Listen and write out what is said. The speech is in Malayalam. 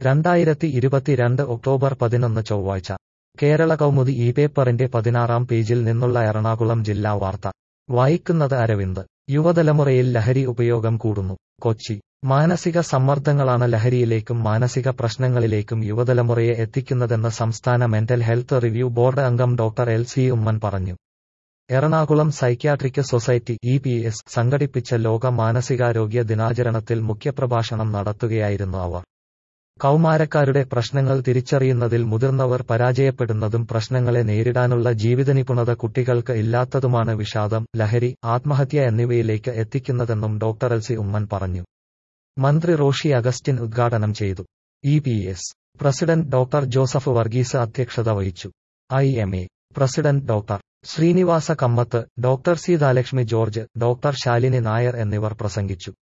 രണ്ടായിരത്തി ഇരുപത്തിരണ്ട് ഒക്ടോബർ പതിനൊന്ന് ചൊവ്വാഴ്ച കേരള കൗമുദി ഈ പേപ്പറിന്റെ പതിനാറാം പേജിൽ നിന്നുള്ള എറണാകുളം ജില്ലാ വാർത്ത വായിക്കുന്നത് അരവിന്ദ് യുവതലമുറയിൽ ലഹരി ഉപയോഗം കൂടുന്നു കൊച്ചി മാനസിക സമ്മർദ്ദങ്ങളാണ് ലഹരിയിലേക്കും മാനസിക പ്രശ്നങ്ങളിലേക്കും യുവതലമുറയെ എത്തിക്കുന്നതെന്ന് സംസ്ഥാന മെന്റൽ ഹെൽത്ത് റിവ്യൂ ബോർഡ് അംഗം ഡോക്ടർ എൽ സി ഉമ്മൻ പറഞ്ഞു Ernakulam psychiatric society E P S സംഘടിപ്പിച്ച ലോക മാനസികാരോഗ്യ ദിനാചരണത്തിൽ മുഖ്യപ്രഭാഷണം നടത്തുകയായിരുന്നു അവർ കൗമാരക്കാരുടെ പ്രശ്നങ്ങൾ തിരിച്ചറിയുന്നതിൽ മുതിർന്നവർ പരാജയപ്പെടുന്നതും പ്രശ്നങ്ങളെ നേരിടാനുള്ള ജീവിതനിപുണത കുട്ടികൾക്ക് ഇല്ലാത്തതുമാണ് വിഷാദം ലഹരി ആത്മഹത്യ എന്നിവയിലേക്ക് എത്തിക്കുന്നതെന്നും ഡോക്ടർ എൽസി ഉമ്മൻ പറഞ്ഞു മന്ത്രി റോഷി അഗസ്റ്റിൻ ഉദ്ഘാടനം ചെയ്തു E P S president doctor Joseph Varghese അധ്യക്ഷത വഹിച്ചു I M A president doctor Srinivasa Kamath doctor Seethalakshmi George doctor Shalini Nair എന്നിവർ പ്രസംഗിച്ചു